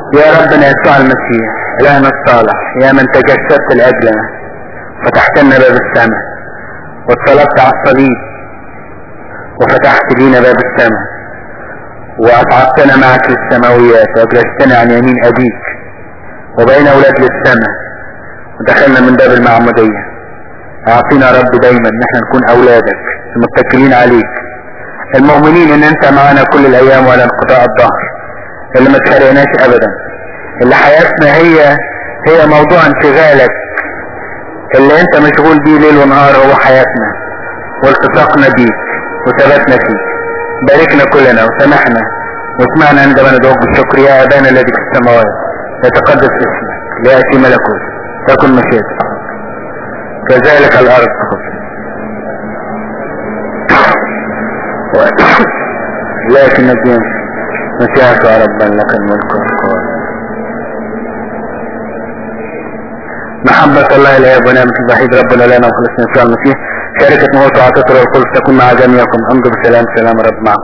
يا ربنا يسوع المسيح إلهنا الصالح يا من تجسدت لأجلنا فتحت لنا باب السماء واتصلبت على الصليب وفتحت لينا باب السماء وأصعدتنا معك للسماويات وأجلستنا عن يمين أبيك وبقينا أولاد للسماء ودخلنا من باب المعمودية أعطينا يا رب دايما إن احنا نكون أولادك المتكلين عليك المؤمنين إن أنت معنا كل الأيام ولا انقطاع الظهر اللي ما تفرقناش أبدا اللي حياتنا هي هي موضوع انشغالك اللي أنت مشغول بيه ليل ونهار هو حياتنا والتصاقنا بيك وثبتنا فيك باركنا كلنا وسامحنا واسمعنا عندما ندعوك بالشكر يا ابانا الذي في السماوات يتقدس اسمك لياتي ملكوت تكن مشيئتك كذلك الارض لكن الدين مشيئتك يا رب لك الملك والقوة محبة الله الآب ونعمة الوحيد ربنا لنا وخلصنا في المسيح شركة موت وعطية القدس تكون مع جميعكم أمضوا بسلام سلام رب معكم